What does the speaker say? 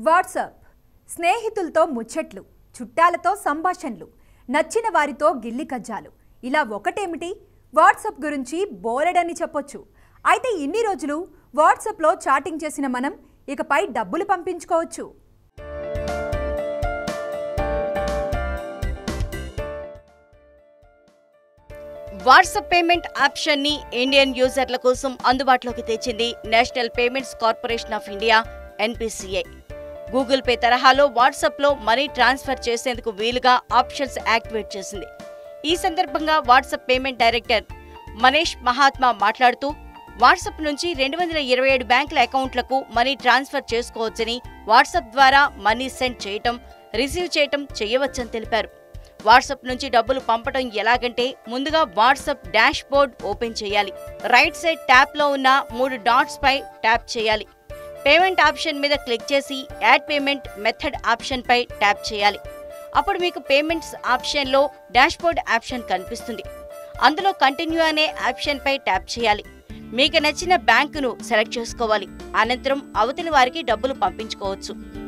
WhatsApp స్నేహితులతో ముచ్చట్లు చుట్టాలతో సంభాషణలు నచ్చిన వారితో గిల్లి కజ్జాలు ఇలా ఒకటేమిటి వాట్సాప్ గురించి బోలెడని చెప్పొచ్చు అయితే ఇన్ని రోజులు వాట్సాప్లో చాటింగ్ చేసిన మనం ఇకపై డబ్బులు పంపించుకోవచ్చు వాట్సాప్ పేమెంట్ ఆప్షన్ ని ఇండియన్ యూజర్ల కోసం అందుబాటులోకి తెచ్చింది national payments corporation of India NPCI Google pay తరహాలో వాట్సాప్ లో మనీ ట్రాన్స్ఫర్ చేసేందుకు వీలుగా ఆప్షన్స్ యాక్టివేట్ చేసింది ఈ సందర్భంగా WhatsApp payment director Manish Mahatma మాట్లాడుతూ వాట్సాప్ నుంచి రెండు వందల ఇరవై ఏడు బ్యాంకుల అకౌంట్లకు మనీ ట్రాన్స్ఫర్ చేసుకోవచ్చని వాట్సాప్ ద్వారా మనీ సెండ్ చేయటం రిసీవ్ చేయటం చేయవచ్చని తెలిపారు వాట్సాప్ నుంచి డబ్బులు పంపడం ఎలాగంటే ముందుగా వాట్సాప్ డాష్ బోర్డ్ ఓపెన్ చేయాలి రైట్ సైడ్ ట్యాప్ లో ఉన్న మూడు డాట్స్ పై ట్యాప్ చేయాలి పేమెంట్ ఆప్షన్ మీద క్లిక్ చేసి యాడ్ పేమెంట్ మెథడ్ ఆప్షన్ పై ట్యాప్ చేయాలి అప్పుడు మీకు పేమెంట్స్ ఆప్షన్ లో డాష్ బోర్డ్ ఆప్షన్ కనిపిస్తుంది అందులో కంటిన్యూ అనే ఆప్షన్ పై ట్యాప్ చేయాలి మీకు నచ్చిన బ్యాంకును సెలెక్ట్ చేసుకోవాలి అనంతరం అవతలి వారికి డబ్బులు పంపించుకోవచ్చు